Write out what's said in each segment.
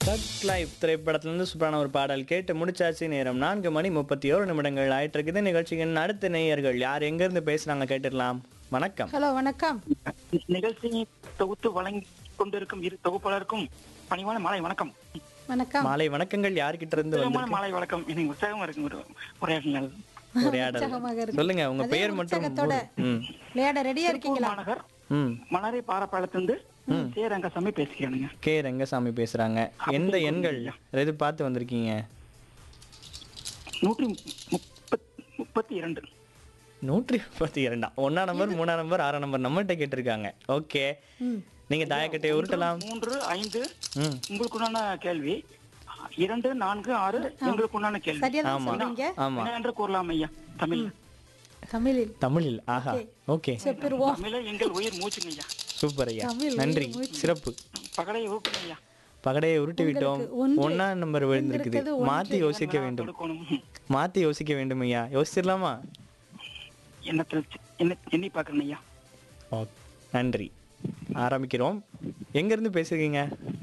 தக் லைஃப் திரைப்படத்திலிருந்து சூப்பரான ஒரு பாடல் கேட்டு முடிச்சாச்சு நேரம் நான்கு மணி முப்பத்தி ஓரு நிமிடங்கள் ஆயிட்டு இருக்குது நிகழ்ச்சியின் அடுத்த நேயர்கள் யார் எங்க இருந்து பேசுறாங்க கேட்டுடலாம் வணக்கம் ஹலோ வணக்கம் நிகழ்ச்சியை தொகுத்து வழங்கி கொண்டிருக்கும் இரு தொகுப்பாளருக்கும் பணிவான மாலை வணக்கம் வணக்கம் மாலை வணக்கங்கள் யார்கிட்ட இருந்து உற்சாகமான வந்து மாலை வணக்கம் எனக்கு உற்சாகமா இருக்கு ஒரு உரையாடல் உரையாடல் உற்சாகமாக இருக்கு. சொல்லுங்க உங்க அதே பெயர் மற்றும் உற்சாகத்தோட ஊர். ம் விளையாட ரெடியா இருக்கீங்களா மாநகர் ம் மணரை பாரப்பாளத்திலிருந்து சே ரங்கசாமி பேசுகிறேனுங்க கே ரங்கசாமி பேசுறாங்க எந்த எண்கள் எது பார்த்து வந்திருக்கீங்க நூற்றி முப்பத் முப்பத்தி இரண்டு நூற்றி முப்பத்தி இரண்டா ஒன்னா நம்பர் மூணாம் நம்பர் ஆறாம் நம்பர் நம்மகிட்ட கேட்டிருக்காங்க ஓகே ம். நீங்க தாயக்கட்டையை உருட்டலாம் மூன்று ஐந்து ம் உங்களுக்குண்டான கேள்வி இரண்டு நான்கு ஆறு எங்களுக்குண்டான கேள்வி சரியா தான் ஆமா சொல்றீங்க ஆமா என்ன என்று கூறலாம் ஐயா தமிழ் தமிழில் தமிழில் ஆஹா ஓகே செப்பிருவோம் தமிழ எங்கள் உயிர் மூச்சுங்க ஐயா சூப்பர் ஐயா தமிழ் நன்றி சிறப்பு பகலை ஊக்குங்க ஐயா பகடையை உருட்டி விட்டோம் ஒன்று. ஒன்னா நம்பர் விழுந்திருக்குது வந்திருக்கிறது மாத்தி யோசிக்க வேண்டும் கொடுக்கணும் மாத்தி யோசிக்க வேண்டும் ஐயா யோசிச்சிடலாமா என்னத்தில் என்ன எண்ணி பாக்குறேன் ஐயா ஓ நன்றி ஆரம்பிக்கிறோம் எங்க இருந்து பேசுறீங்க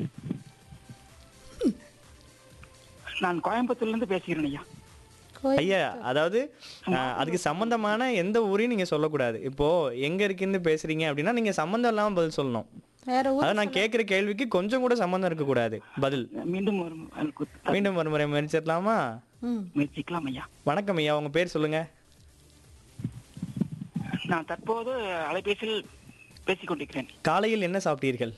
நான் கோயம்புத்தூர்ல இருந்து பேசுகிறேன் ஐயா கோயில் ஐயா அதாவது அஹ், அதுக்கு சம்பந்தமான எந்த ஊரையும் நீங்க சொல்லக்கூடாது இப்போ எங்க இருக்குன்னு பேசுறீங்க அப்படின்னா நீங்க சம்பந்தம் இல்லாம பதில் சொல்லணும் வேற ஊர் அதாவது நான் கேட்கிற கேள்விக்கு கொஞ்சம் கூட சம்பந்தம் இருக்கக்கூடாது பதில் மீண்டும் ஒரு அதுக்கு த- மீண்டும் ஒரு முறை முயற்சிடலாமா ம் முயற்சிக்கலாம் ஐயா வணக்கம் ஐயா உங்க பேர் சொல்லுங்க நான் தற்போது அலைபேசியில் பேசிக் கொண்டிருக்கிறேன் காலையில் என்ன சாப்பிட்டீர்கள்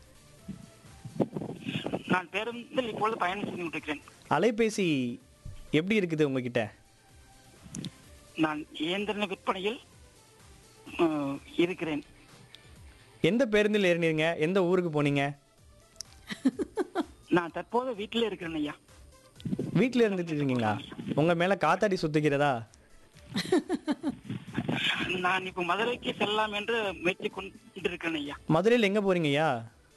நான் பேருந்தில் இப்பொழுது பயணம் செய்து கொண்டிருக்கிறேன் அலைபேசி எப்படி இருக்குது உங்ககிட்ட நான் இயந்திர விற்பனையில் அஹ், இருக்கிறேன் எந்த பேருந்தில் ஏறினீங்க எந்த ஊருக்கு போனீங்க நான் தற்போது வீட்டில் இருக்கிறேன் ஐயா வீட்டில் இருந்துட்டு இருக்கீங்களா உங்க மேல காத்தாடி சுத்துகிறதா நான் இப்ப மதுரைக்கு செல்லலாம் என்று முயற்சி கொண்டிருக்கிறேன் ஐயா மதுரையில் எங்க போறீங்க ஐயா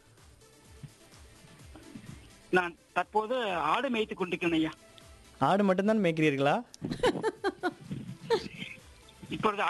நான் தற்போது ஆடு மேய்த்துக் கொண்டிருக்கிறேன் ஐயா ஆடு மட்டும்தான் மேய்க்கிறீர்களா இப்பொழுது